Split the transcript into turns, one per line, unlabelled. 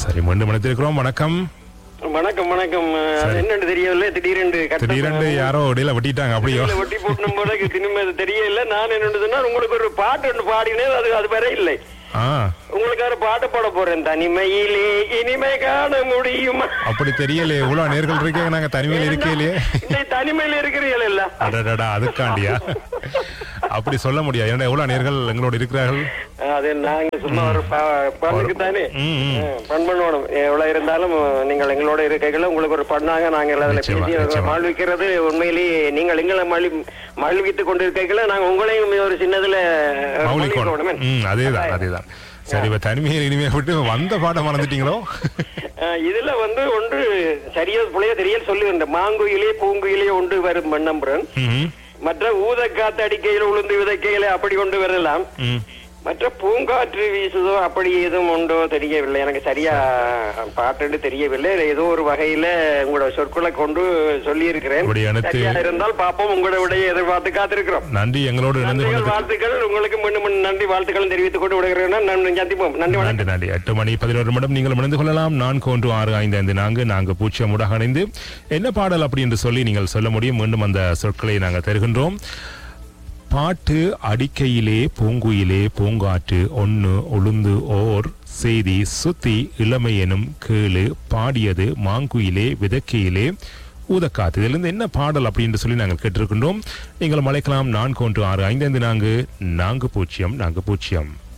சரி மீண்டும் இணைத்திருக்கிறோம் வணக்கம்
வணக்கம் வணக்கம் அது என்னன்னு தெரியவில்லை திடீரென்று கட்ட-
திடீரென்று யாரோ இடையில வெட்டிட்டாங்க அப்படியோ
இல்ல, ஒட்டி போட்டு போது திரும்ப அது தெரியல நான் என்ன சொன்னா உங்களுக்கு ஒரு பாட்டு ஒன்று பாடினேன் அது அது வர இல்லை
ஆ
உங்களுக்கு ஒரு பாட்டு பாட போறேன் தனிமையிலே இனிமை காண முடியுமா
அப்படி தெரியலையே இவ்வளவு நேர்கள் இருக்கீங்க நாங்க தனிமையில் இருக்கலையே
இந்த தனிமையில இருக்கிறீர்கள் இல்ல
அடடடா அதுக்காண்டியா அப்படி சொல்ல முடியாது ஏன்னா எவ்வளவு நேர்கள் எங்களோட இருக்கிறார்கள்
அது நாங்க சும்மா ஒரு பண்ணுக்கு தானே
ம், ம்.
பண் பண்ணணும் எவ்வளவு இருந்தாலும் நீங்கள் எங்களோட இருக்கைகள் உங்களுக்கு ஒரு பண்ணாங்க நாங்கள் அதில்
நிச்சயமா,
பேசி
நிச்சயமா.
மகிழ்விக்கிறது உண்மையிலேயே நீங்கள் எங்களை மழி மகிழ்வித்துக் கொண்டிருக்கைகளை நாங்கள் உங்களையும் ஒரு சின்னதுல
மௌலிகோணம்
மகிழ்விக்கணும்.
ம் அதேதான் அதேதான் சரி இப்ப தனிமையில் இனிமே விட்டு வந்த பாடம் மறந்துட்டீங்களோ
அஹ் இதுல வந்து ஒன்று சரியா புள்ளைய தெரியல சொல்லுகின்ற மாங்குயிலே பூங்குயிலே ஒன்று வரும் மண்ணம்புரன்
ம்,
மற்ற ஊதக்காத்து அடிக்கையில் உளுந்து விதைக்கையில அப்படி கொண்டு வரலாம்
ம்.
மற்ற பூங்காற்று வீசுதோ அப்படி எதுவும் உண்டோ தெரியவில்லை எனக்கு சரியா பாட்டுன்னு தெரியவில்லை ஏதோ ஒரு வகையில உங்களோட சொற்களை கொண்டு சொல்லி இருக்கிறேன்
அப்படி அனைத்து-
சரியா இருந்தால் பாப்போம் உங்களோட விடையை எதிர்பார்த்து காத்திருக்கிறோம்
நன்றி எங்களோடு இணைந்து
நன்றிகள்
கொண்டதுக்கு
வாழ்த்துக்கள் உங்களுக்கு மீண்டும் மீண்டும் நன்றி வாழ்த்துக்கள் தெரிவித்துக் கொண்டு விடுகிறேன் நன்றி சந்திப்போம் நன்றி வணக்கம்
நன்றி நன்றி எட்டு மணி பதினோரு நிமிடம் நீங்கள் இணைந்து கொள்ளலாம் நான்கு ஒன்று ஆறு ஐந்து ஐந்து நான்கு நான்கு பூஜ்ஜியம் ஊடாக இணைந்து என்ன பாடல் அப்படி என்று சொல்லி நீங்கள் சொல்ல முடியும் மீண்டும் அந்த சொற்களை நாங்கள் தருகின்றோம் பாட்டு அடிக்கையிலே பூங்குயிலே பூங்காற்று ஒன்னு உளுந்து ஓர் செய்தி சுத்தி இளமை எனும் கேளு பாடியது மாங்குயிலே விதக்கையிலே ஊதக்காத்து இதிலிருந்து என்ன பாடல் அப்படின்னு சொல்லி நாங்கள் கேட்டிருக்கின்றோம் நீங்கள் அழைக்கலாம் நான்கு ஒன்று ஆறு ஐந்து ஐந்து நான்கு நான்கு பூஜ்ஜியம் நான்கு பூஜ்ஜியம்